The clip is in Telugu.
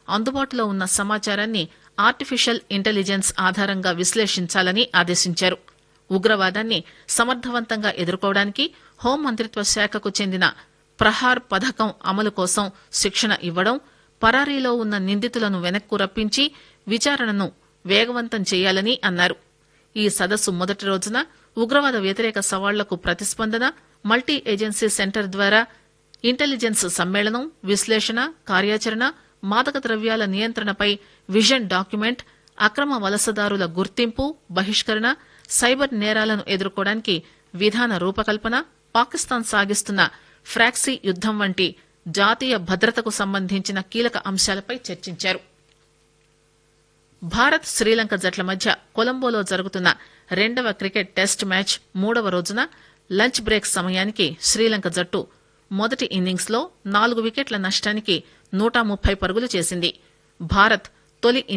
అందుబాటులో ఉన్న సమాచారాన్ని ఆర్టిఫిషియల్ ఇంటెలిజెన్స్ ఆధారంగా విశ్లేషించాలని ఆదేశించారు ఉగ్రవాదాన్ని సమర్థవంతంగా ఎదుర్కోవడానికి హోంమంత్రిత్వ శాఖకు చెందిన ప్రహార్ పథకం అమలు కోసం శిక్షణ ఇవ్వడం పరారీలో ఉన్న నిందితులను వెనక్కు రప్పించి విచారణను వేగవంతం చేయాలని అన్నారు ఈ సదస్సు మొదటి రోజున ఉగ్రవాద వ్యతిరేక సవాళ్లకు ప్రతిస్పందన మల్టీ ఏజెన్సీ సెంటర్ ద్వారా ఇంటెలిజెన్స్ సమ్మేళనం విశ్లేషణ కార్యాచరణ మాదక ద్రవ్యాల నియంత్రణపై విజన్ డాక్యుమెంట్ అక్రమ వలసదారుల గుర్తింపు బహిష్కరణ సైబర్ నేరాలను ఎదుర్కోవడానికి విధాన రూపకల్పన పాకిస్తాన్ సాగిస్తున్న ఫ్రాక్సీ యుద్దం వంటి జాతీయ భద్రతకు సంబంధించిన కీలక అంశాలపై చర్చించారు భారత్ శ్రీలంక జట్ల మధ్య కొలంబోలో జరుగుతున్న రెండవ క్రికెట్ టెస్ట్ మ్యాచ్ మూడవ రోజున లంచ్ బ్రేక్ సమయానికి శ్రీలంక జట్టు మొదటి ఇన్నింగ్స్ లో నాలుగు వికెట్ల నష్టానికి నూట ముప్పై పరుగులు చేసింది భారత్ తొలి